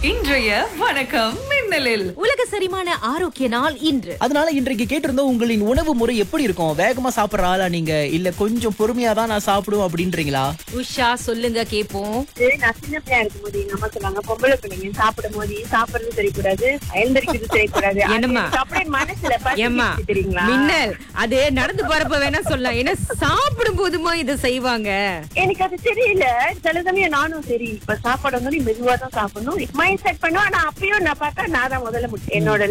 இன்றைய வணக்கம் மின்னலில் உலக செரிமான ஆரோக்கிய நாள் இன்று அதனால இன்றைக்கு கேட்டிருந்தோம் உங்களின் உணவு முறை எப்படி இருக்கும் வேகமா சாப்பிடுற ஆளா நீங்க இல்ல கொஞ்சம் பொறுமையா தான் நான் சாப்பிடுவேன் அப்படின்றீங்களா உஷா சொல்லுங்க கேப்போம் இது நான் சின்ன பிள்ளையா இருக்கும்போது எங்க அம்மா சொல்லுவாங்க பொம்பளை பிள்ளைங்க சாப்பிடும் போது சாப்பிடுறது தெரியக்கூடாது எழுந்திருக்கிறது தெரியக்கூடாது அது என்னம்மா? எனக்கு அப்படியே மனசுல ஏம்மா பசிக்குது தெரியுங்களா மின்னல் அது நடந்து போறப்ப வேணா சொல்லலாம் ஏன்னா சாப்பிடும் போதுமா இதை செய்வாங்க எனக்கு அது தெரியல சில சமயம் நானும் சரி இப்ப சாப்பாடு வந்து மெதுவா தான் சாப்பிடணும் மைண்ட் செட் பண்ணும் ஆனா அப்பயும் நான் பார்த்தா நான் தான் முதல்ல முட்டை என்னோட